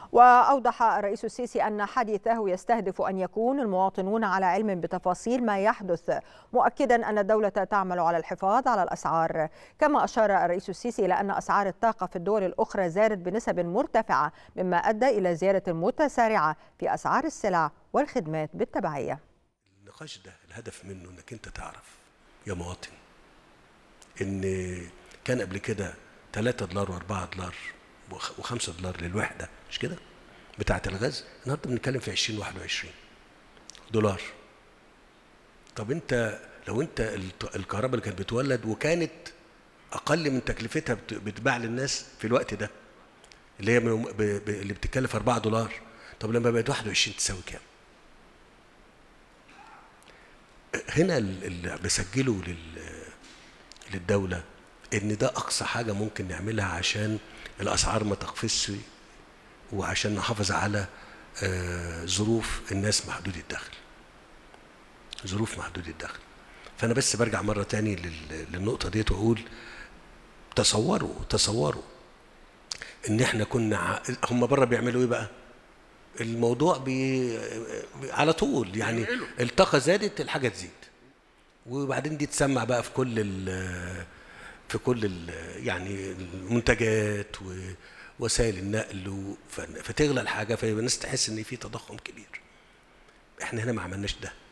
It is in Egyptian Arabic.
وأوضح الرئيس السيسي أن حديثه يستهدف أن يكون المواطنون على علم بتفاصيل ما يحدث مؤكدا أن الدولة تعمل على الحفاظ على الأسعار كما أشار الرئيس السيسي إلى أن أسعار الطاقة في الدول الأخرى زادت بنسب مرتفعة مما أدى إلى زيادة متسارعة في أسعار السلع والخدمات بالتبعية النقاش ده الهدف منه انك انت تعرف يا مواطن ان كان قبل كده 3 دولار و4 دولار و5 دولار للوحده مش كده بتاعه الغاز النهارده بنتكلم في 2021 دولار طب انت لو انت الت- الكهرباء اللي كانت بتولد وكانت اقل من تكلفتها بت- بتباع للناس في الوقت ده اللي هي من- ب- ب- اللي بتتكلف 4 دولار طب لما بقت 21 تساوي كام هنا ال- اللي بسجله لل للدولة إن ده أقصى حاجة ممكن نعملها عشان الأسعار ما تقفزش وعشان نحافظ على آه، ظروف الناس محدود الدخل ظروف محدود الدخل فأنا بس برجع مرة تاني لل- للنقطة ديت وأقول تصوروا تصوروا إن إحنا كنا ع- هم بره بيعملوا إيه بقى؟ الموضوع بي على طول يعني الطاقة زادت الحاجة تزيد وبعدين دي تسمع بقى في كل ال في كل ال يعني المنتجات ووسائل النقل و- ف- فتغلى الحاجه فيبقى الناس تحس ان في تضخم كبير احنا هنا ما عملناش ده